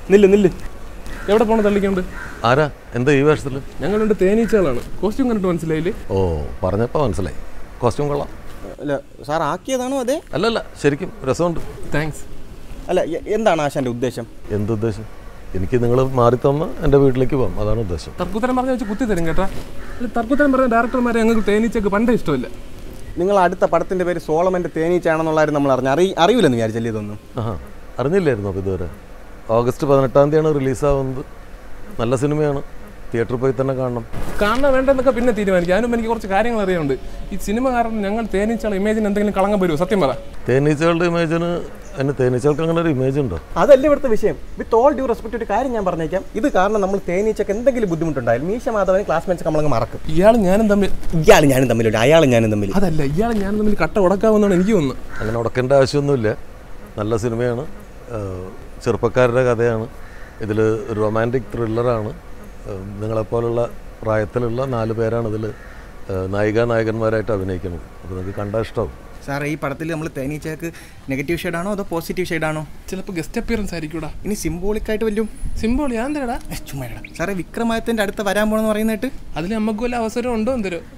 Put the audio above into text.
നില്ല് നില്ല് എവിടെ പോകണം തള്ളിക്കൊണ്ട് ആരാ എന്താ ഈ വേഷത്തിൽ ഞങ്ങളുണ്ട് തേനീച്ചകളാണ് കോസ്റ്റ്യൂം കണ്ടിട്ട് മനസ്സിലായില്ലേ ഓ പറഞ്ഞപ്പോൾ മനസ്സിലായി കോസ്റ്റ്യൂം കൊള്ളാം അല്ല സാർ ആക്കിയതാണോ അതെ അല്ലല്ല ശരിക്കും രസമുണ്ട് താങ്ക്സ് അല്ല എ- എന്താണ് ആശാന്റെ ഉദ്ദേശം എന്തുദ്ദേശം എനിക്ക് നിങ്ങൾ മാറി തന്ന് എൻ്റെ വീട്ടിലേക്ക് പോകാം അതാണ് ഉദ്ദേശം തർക്കുത്തരം പറഞ്ഞ വെച്ച് കുത്തി തരും കേട്ടാ അല്ല തർക്കുത്തരം പറഞ്ഞ ഡയറക്ടർമാരെ ഞങ്ങൾക്ക് തേനീച്ചക്ക് പണ്ടേ ഇഷ്ടമില്ല നിങ്ങൾ അടുത്ത പടത്തിന്റെ പേര് സോളമന്റെ തേനീച്ചാണെന്നുള്ളതായിരുന്നു നമ്മൾ അറിഞ്ഞു അറിയ അറിയില്ലെന്ന് വിചാരിച്ചല്ലേ ഇതൊന്നും ആഹാ അറിഞ്ഞില്ലായിരുന്നു അപ്പോൾ ഇതുവരെ ഓഗസ്റ്റ് പതിനെട്ടാം തീയതിയാണ് റിലീസാവുന്നത് നല്ല സിനിമയാണ് തിയേറ്ററിൽ പോയി തന്നെ കാണണം കാണാൻ വേണ്ടെന്നൊക്കെ പിന്നെ തീരുമാനിക്കും അതിനും എനിക്ക് കുറച്ച് കാര്യങ്ങൾ അറിയാനുണ്ട് ഈ സിനിമ കാരണം ഞങ്ങൾ തേനീച്ചകളെ ഇമേജിന് എന്തെങ്കിലും കളങ്കം വരുമോ സത്യം പറ തേനീച്ചകളുടെ ഇമേജിന് എന്നെ തേനീച്ചകൾക്ക് അങ്ങനെ ഒരു ഇമേജ് ഉണ്ടോ അതല്ല ഇവിടുത്തെ വിഷയം വിത്ത് ഓൾ ഡ്യൂ റെസ്പെക്ട് ഒരു കാര്യം ഞാൻ പറഞ്ഞേക്കാം ഇത് കാരണം നമ്മൾ തേനീച്ചക്ക് എന്തെങ്കിലും ബുദ്ധിമുട്ടുണ്ടായാലും മീശ മാധവന് ക്ലാസ്മേറ്റ്സ് നമ്മളങ്ങ് മറക്കും ഇയാൾ ഞാനും തമ്മിൽ ഇയാൾ ഞാനും തമ്മിലുണ്ട് അയാളും ഞാനും തമ്മിൽ അതല്ല ഇയാൾ ഞാനും തമ്മിൽ കട്ട ഉടക്കാമെന്നാണ് എനിക്ക് തോന്നുന്നത് അങ്ങനെ ഉടക്കേണ്ട ആവശ്യമൊന്നുമില്ല നല്ല സിനിമയാണ് ഏഹ് ചെറുപ്പക്കാരുടെ കഥയാണ് ഇതിൽ റൊമാൻറ്റിക് ത്രില്ലറാണ് ഏഹ് നിങ്ങളെപ്പോലുള്ള പ്രായത്തിലുള്ള നാല് പേരാണ് ഇതിൽ നായിക നായകന്മാരായിട്ട് അഭിനയിക്കുന്നത് അപ്പോൾ നിങ്ങൾക്ക് കണ്ടാൽ ഇഷ്ടമാവും സാർ ഈ പടത്തിൽ നമ്മൾ തേനീച്ചക്ക് നെഗറ്റീവ് ഷെയ്ഡാണോ അതോ പോസിറ്റീവ് ഷെയ്ഡാണോ ചിലപ്പോൾ ഗസ്റ്റ് അപ്പിയറൻസ് ആയിരിക്കൂടാ ഇനി സിംബോളിക്കായിട്ട് വല്ലതും സിമ്പിൾ ഞാൻ തരടാ ചുമ്മാ സാറേ വിക്രമാദിത്യൻ്റെ അടുത്ത് വരാൻ പോണെന്ന് പറയുന്നിട്ട് അതിൽ നമുക്ക് വല്ല അവസരം ഉണ്ടോ എന്തരോ